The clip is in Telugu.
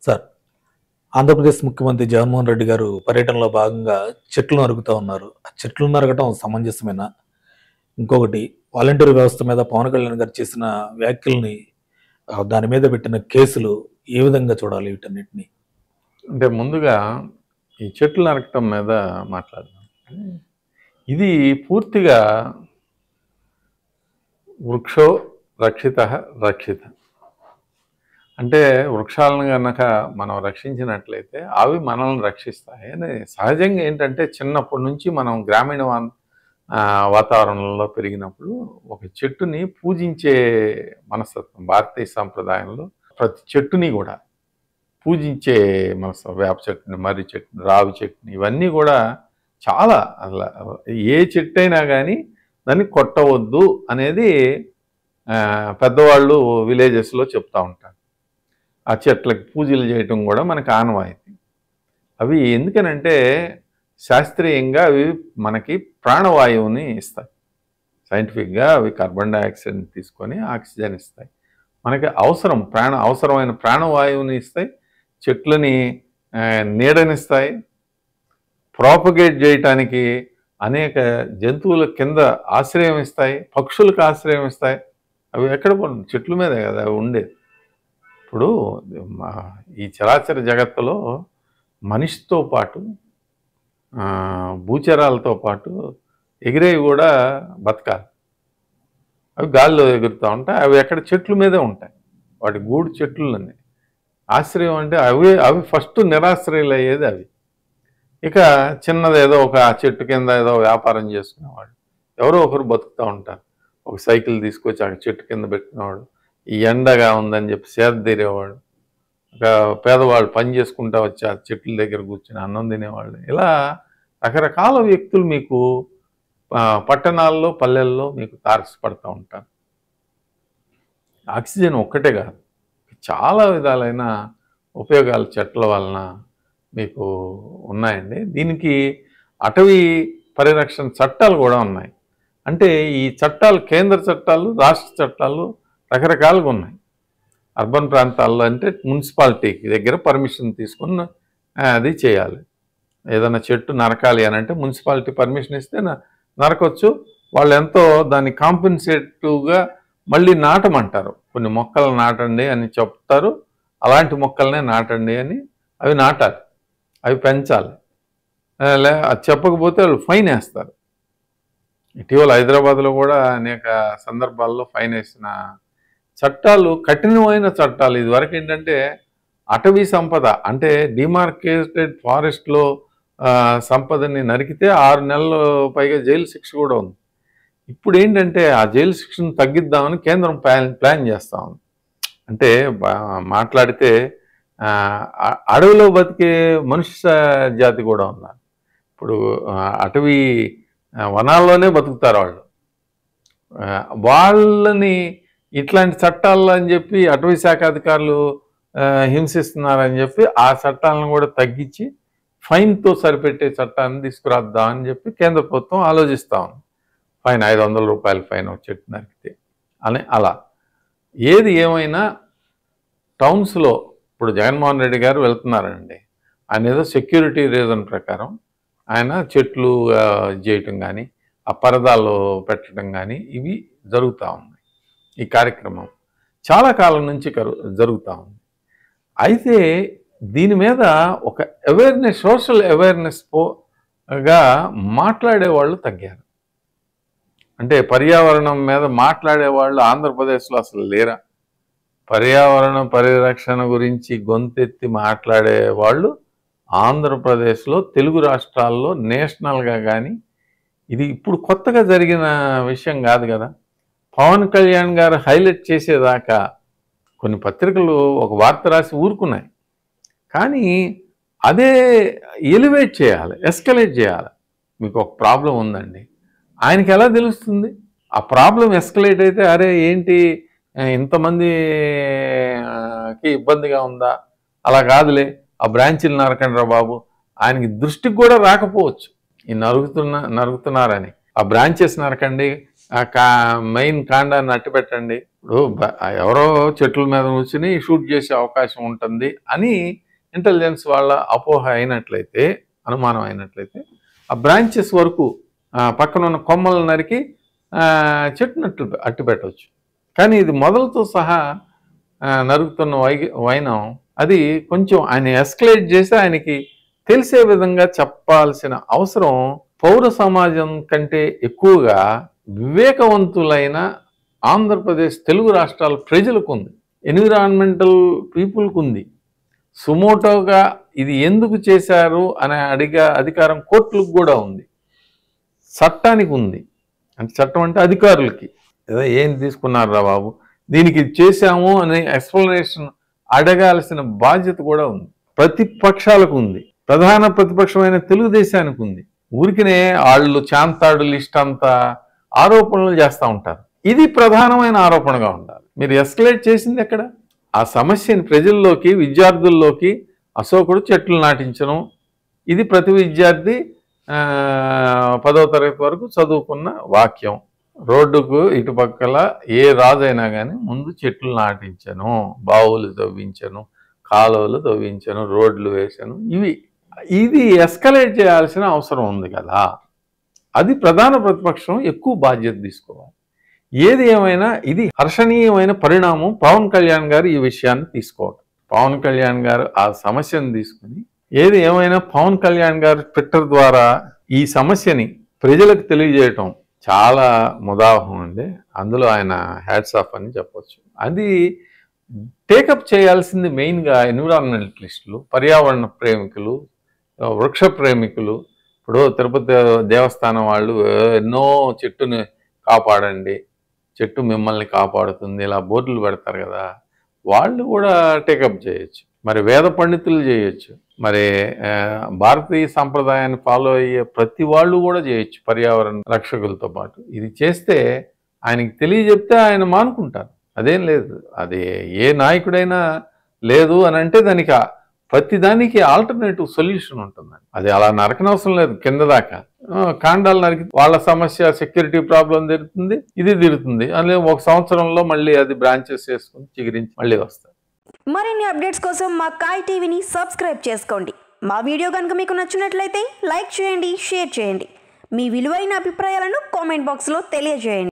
సార్ ఆంధ్రప్రదేశ్ ముఖ్యమంత్రి జగన్మోహన్ రెడ్డి గారు పర్యటనలో భాగంగా చెట్లు నరుగుతూ ఉన్నారు ఆ చెట్లు నరగటం సమంజసమేనా ఇంకొకటి వాలంటీర్ వ్యవస్థ మీద పవన్ కళ్యాణ్ గారు చేసిన వ్యాఖ్యల్ని ఆ, దాని మీద పెట్టిన కేసులు ఏ విధంగా చూడాలి వీటన్నిటిని అంటే ముందుగా ఈ చెట్లు నరకటం మీద మాట్లాడదాం ఇది పూర్తిగా వృక్షో రక్షిత రక్షిత అంటే వృక్షాలను కనుక మనం రక్షించినట్లయితే అవి మనల్ని రక్షిస్తాయి అని సహజంగా ఏంటంటే చిన్నప్పటి నుంచి మనం గ్రామీణ వా- ఆ, వాతావరణంలో పెరిగినప్పుడు ఒక చెట్టుని పూజించే మనస్తత్వం భారతీయ సాంప్రదాయంలో ప్రతి చెట్టుని కూడా పూజించే మనసు వేప చెట్టుని మర్రి చెట్టుని రావి చెట్టుని ఇవన్నీ కూడా చాలా అసలు ఏ చెట్టు అయినా కానీ దాన్ని కొట్టవద్దు అనేది ఆ, పెద్దవాళ్ళు విలేజెస్లో చెప్తా ఉంటారు ఆ చెట్లకి పూజలు చేయటం కూడా మనకు ఆనవాయితీ అవి ఎందుకనంటే శాస్త్రీయంగా అవి మనకి ప్రాణవాయువుని ఇస్తాయి సైంటిఫిక్గా అవి కార్బన్ డైఆక్సైడ్ తీసుకొని ఆక్సిజన్ ఇస్తాయి మనకి అవసరం ప్రాణ అవసరమైన ప్రాణవాయువుని ఇస్తాయి చెట్లని ఆ, నీడనిస్తాయి ప్రాపగేట్ చేయటానికి అనేక జంతువుల కింద ఆశ్రయం ఇస్తాయి పక్షులకు ఆశ్రయం ఇస్తాయి అవి ఎక్కడ పడు చెట్ల మీదే కదా అవి ఉండేది ఇప్పుడు మా ఈ చరాచర జగత్తులో మనిషితో పాటు ఆ, భూచరాలతో పాటు ఎగిరేవి కూడా బతకాలి అవి గాల్లో ఎగురుతూ ఉంటాయి అవి ఎక్కడ చెట్ల మీదే ఉంటాయి వాటి గూడు చెట్లన్నీ ఆశ్రయం అంటే అవి అవి ఫస్ట్ నిరాశ్రయులు అయ్యేది అవి ఇక చిన్నది ఏదో ఒక చెట్టు కింద ఏదో వ్యాపారం చేసుకునేవాడు ఎవరో ఒకరు బతుకుతూ ఉంటారు ఒక సైకిల్ తీసుకొచ్చి ఆ చెట్టు కింద పెట్టినవాడు ఈ ఎండగా ఉందని చెప్పి సేద తీరేవాడు ఒక పేదవాళ్ళు పని చేసుకుంటా వచ్చి ఆ చెట్ల దగ్గర కూర్చుని అన్నం తినేవాళ్ళు ఇలా రకరకాల వ్యక్తులు మీకు ఆ, పట్టణాల్లో పల్లెల్లో మీకు తారసపడుతూ ఉంటారు ఆక్సిజన్ ఒక్కటే కాదు చాలా విధాలైన ఉపయోగాలు చెట్ల వలన మీకు ఉన్నాయండి దీనికి అటవీ పరిరక్షణ చట్టాలు కూడా ఉన్నాయి అంటే ఈ చట్టాలు కేంద్ర చట్టాలు రాష్ట్ర చట్టాలు రకరకాలుగా ఉన్నాయి అర్బన్ ప్రాంతాల్లో అంటే మున్సిపాలిటీ దగ్గర పర్మిషన్ తీసుకుని ఆ, అది చేయాలి ఏదైనా చెట్టు నరకాలి అని అంటే మున్సిపాలిటీ పర్మిషన్ ఇస్తే న- నరకొచ్చు వాళ్ళు ఎంతో దాన్ని కాంపెన్సేటివ్గా మళ్ళీ నాటమంటారు కొన్ని మొక్కలు నాటండి అని చెప్తారు అలాంటి మొక్కలనే నాటండి అని అవి నాటాలి అవి పెంచాలి ఆ, లే అది చెప్పకపోతే వాళ్ళు ఫైన్ వేస్తారు ఇటీవల హైదరాబాద్లో కూడా అనేక సందర్భాల్లో ఫైన్ వేసిన చట్టాలు కఠినమైన చట్టాలు ఇదివరకు ఏంటంటే అటవీ సంపద అంటే డిమార్కేటెడ్ ఫారెస్ట్లో సంపదని నరికితే ఆరు నెలలు పైగా జైలు శిక్ష కూడా ఉంది ఇప్పుడు ఏంటంటే ఆ జైలు శిక్షను తగ్గిద్దామని కేంద్రం ప్లాన్ ప్లాన్ చేస్తా ఉంది అంటే బా- మాట్లాడితే ఆ, అ- అడవిలో బతికే మనుష్య జాతి కూడా ఉన్నారు ఇప్పుడు ఆ, అటవీ ఆ, వనాల్లోనే బతుకుతారు వాళ్ళు ఆ, వాళ్ళని ఇట్లాంటి చట్టాలు అని చెప్పి అటవీ శాఖ అధికారులు ఆ, హింసిస్తున్నారని చెప్పి ఆ చట్టాలను కూడా తగ్గించి ఫైన్తో సరిపెట్టే చట్టాన్ని తీసుకురాద్దాం అని చెప్పి కేంద్ర ప్రభుత్వం ఆలోచిస్తా ఉంది ఫైన్ ఐదు వందల రూపాయల ఫైన్ ఒక చెట్టు నరికితే అని అలా ఏది ఏమైనా టౌన్స్లో ఇప్పుడు జగన్మోహన్ రెడ్డి గారు వెళ్తున్నారండి ఆయన ఏదో సెక్యూరిటీ రీజన్ ప్రకారం ఆయన చెట్లు ఆ, చేయటం కానీ ఆ పరదాలు పెట్టడం కానీ ఇవి జరుగుతూ ఉన్నాయి ఈ కార్యక్రమం చాలా కాలం నుంచి కరు- జరుగుతూ ఉంది అయితే దీని మీద ఒక అవేర్నెస్ సోషల్ అవేర్నెస్ పోగా మాట్లాడే వాళ్ళు తగ్గారు అంటే పర్యావరణం మీద మాట్లాడే వాళ్ళు ఆంధ్రప్రదేశ్లో అసలు లేరా పర్యావరణ పరిరక్షణ గురించి గొంతెత్తి మాట్లాడే వాళ్ళు ఆంధ్రప్రదేశ్లో తెలుగు రాష్ట్రాల్లో నేషనల్గా కానీ ఇది ఇప్పుడు కొత్తగా జరిగిన విషయం కాదు కదా పవన్ కళ్యాణ్ గారు హైలైట్ చేసేదాకా కొన్ని పత్రికలు ఒక వార్త రాసి ఊరుకున్నాయి కానీ అదే ఎలివేట్ చేయాలి ఎస్కలేట్ చేయాలి మీకు ఒక ప్రాబ్లం ఉందండి ఆయనకి ఎలా తెలుస్తుంది ఆ ప్రాబ్లం ఎస్కలేట్ అయితే అరే ఏంటి ఆ, ఇంతమందికి ఇబ్బందిగా ఉందా అలా కాదులే ఆ బ్రాంచీలు నరకండి రా బాబు ఆయనకి దృష్టికి కూడా రాకపోవచ్చు ఈ నరుగుతున్న నరుగుతున్నారని ఆ బ్రాంచెస్ నరకండి ఆ కా మెయిన్ కాండాన్ని అట్టి పెట్టండి ఇప్పుడు బ- ఎవరో చెట్ల మీద కూర్చుని షూట్ చేసే అవకాశం ఉంటుంది అని ఇంటెలిజెన్స్ వాళ్ళ అపోహ అయినట్లయితే అనుమానం అయినట్లయితే ఆ బ్రాంచెస్ వరకు ఆ, పక్కన ఉన్న కొమ్మలు నరికి ఆ, చెట్టును అట్టు అట్టు పెట్టవచ్చు కానీ ఇది మొదలతో సహా ఆ, నరుకుతున్న వై వైనం అది కొంచెం ఆయన ఎస్కలేట్ చేసి ఆయనకి తెలిసే విధంగా చెప్పాల్సిన అవసరం పౌర సమాజం కంటే ఎక్కువగా వివేకవంతులైన ఆంధ్రప్రదేశ్ తెలుగు రాష్ట్రాల ప్రజలకు ఉంది ఎన్విరాన్మెంటల్ పీపుల్కి ఉంది సుమోటోగా ఇది ఎందుకు చేశారు అనే అడిగే అధికారం కోర్టులకు కూడా ఉంది చట్టానికి ఉంది అంటే చట్టం అంటే అధికారులకి ఏదో ఏం తీసుకున్నారా బాబు దీనికి ఇది చేశాము అనే ఎక్స్ప్లెనేషన్ అడగాల్సిన బాధ్యత కూడా ఉంది ప్రతిపక్షాలకు ఉంది ప్రధాన ప్రతిపక్షమైన తెలుగుదేశానికి ఉంది ఊరికినే వాళ్ళు చాంతాడు లిస్ట్ అంతా ఆరోపణలు చేస్తూ ఉంటారు ఇది ప్రధానమైన ఆరోపణగా ఉండాలి మీరు ఎస్కలేట్ చేసింది ఎక్కడ ఆ సమస్యని ప్రజల్లోకి విద్యార్థుల్లోకి అశోకుడు చెట్లు నాటించడం ఇది ప్రతి విద్యార్థి ఆ, పదో తరగతి వరకు చదువుకున్న వాక్యం రోడ్డుకు ఇటుపక్కల ఏ రాజైనా కానీ ముందు చెట్లు నాటించను బావులు తవ్వించను కాలువలు తవ్వించను రోడ్లు వేసాను ఇవి ఇది ఎస్కలేట్ చేయాల్సిన అవసరం ఉంది కదా అది ప్రధాన ప్రతిపక్షం ఎక్కువ బాధ్యత తీసుకోవాలి ఏది ఏమైనా ఇది హర్షణీయమైన పరిణామం పవన్ కళ్యాణ్ గారు ఈ విషయాన్ని తీసుకోవడం పవన్ కళ్యాణ్ గారు ఆ సమస్యను తీసుకుని ఏది ఏమైనా పవన్ కళ్యాణ్ గారు ట్విట్టర్ ద్వారా ఈ సమస్యని ప్రజలకు తెలియజేయటం చాలా ముదావహం అండి అందులో ఆయన హ్యాట్స్ ఆఫ్ అని చెప్పొచ్చు అది టేకప్ చేయాల్సింది మెయిన్గా ఎన్విరాన్మెంటలిస్టులు పర్యావరణ ప్రేమికులు వృక్ష ప్రేమికులు ఇప్పుడు తిరుపతి దేవస్థానం వాళ్ళు ఎన్నో చెట్టుని కాపాడండి చెట్టు మిమ్మల్ని కాపాడుతుంది ఇలా బోర్డులు పెడతారు కదా వాళ్ళు కూడా టేకప్ చేయొచ్చు మరి వేద పండితులు చేయొచ్చు మరి ఆ, భారతీయ సంప్రదాయాన్ని ఫాలో అయ్యే ప్రతి వాళ్ళు కూడా చేయొచ్చు పర్యావరణ రక్షకులతో పాటు ఇది చేస్తే ఆయనకి తెలియజెప్తే ఆయన మానుకుంటారు అదేం లేదు అది ఏ నాయకుడైనా లేదు అని అంటే దానికి ఆ- ప్రతి దానికి ఆల్టర్నేటివ్ సొల్యూషన్ ఉంటుందండి అది అలా నరకనవసరం లేదు కింద దాకా ఆ, కాండాలు నరికి వాళ్ళ సమస్య సెక్యూరిటీ ప్రాబ్లం తీరుతుంది ఇది తీరుతుంది అదే ఒక సంవత్సరంలో మళ్ళీ అది బ్రాంచెస్ చేసుకుని చిగురించి మళ్ళీ వస్తారు మరిన్ని అప్డేట్స్ కోసం మా కాయ్ టీవీని సబ్స్క్రైబ్ చేసుకోండి మా వీడియో కనుక మీకు నచ్చినట్లయితే లైక్ చేయండి షేర్ చేయండి మీ విలువైన అభిప్రాయాలను కామెంట్ బాక్స్లో తెలియజేయండి